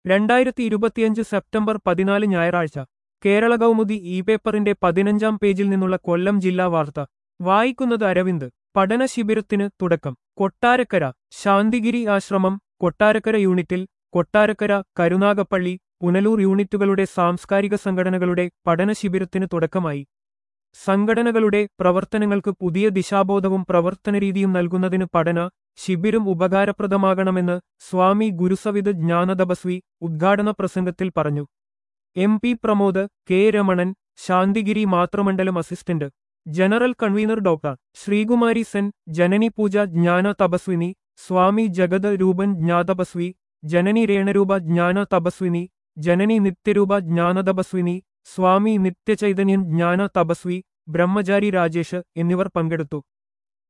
രണ്ടായിരത്തി ഇരുപത്തിയഞ്ച് സെപ്റ്റംബർ പതിനാല് ഞായറാഴ്ച കേരള കൗമുദി ഇ പേപ്പറിന്റെ പതിനഞ്ചാം പേജിൽ നിന്നുള്ള കൊല്ലം ജില്ലാ വാർത്ത വായിക്കുന്നത് അരവിന്ദ് പഠന ശിബിരത്തിന് തുടക്കം കൊട്ടാരക്കര ശാന്തിഗിരി ആശ്രമം കൊട്ടാരക്കര യൂണിറ്റിൽ കൊട്ടാരക്കര കരുനാഗപ്പള്ളി പുനലൂർ യൂണിറ്റുകളുടെ സാംസ്കാരിക സംഘടനകളുടെ പഠന ശിബിരത്തിന് തുടക്കമായി സംഘടനകളുടെ പ്രവർത്തനങ്ങൾക്ക് പുതിയ ദിശാബോധവും പ്രവർത്തനരീതിയും നൽകുന്നതിന് പഠന ശിബിരം ഉപകാരപ്രദമാകണമെന്ന് സ്വാമി ഗുരുസവിത് ജ്ഞാനതപസ്വി ഉദ്ഘാടന പ്രസംഗത്തിൽ പറഞ്ഞു M P Pramod K Ramanan Santhigiri മാത്രമണ്ഡലം assistant general convener doctor Sreekumari സെൻ ജനനി പൂജ ജ്ഞാന തപസ്വിനി സ്വാമി ജഗത് രൂപൻ ജ്ഞാതപസ്വി ജനനി രേണരൂപ ജ്ഞാന തപസ്വിനി ജനനി നിത്യരൂപ ജ്ഞാനതപസ്വിനി സ്വാമി നിത്യചൈതന്യൻ ജ്ഞാന തപസ്വി ബ്രഹ്മചാരി രാജേഷ് എന്നിവർ പങ്കെടുത്തു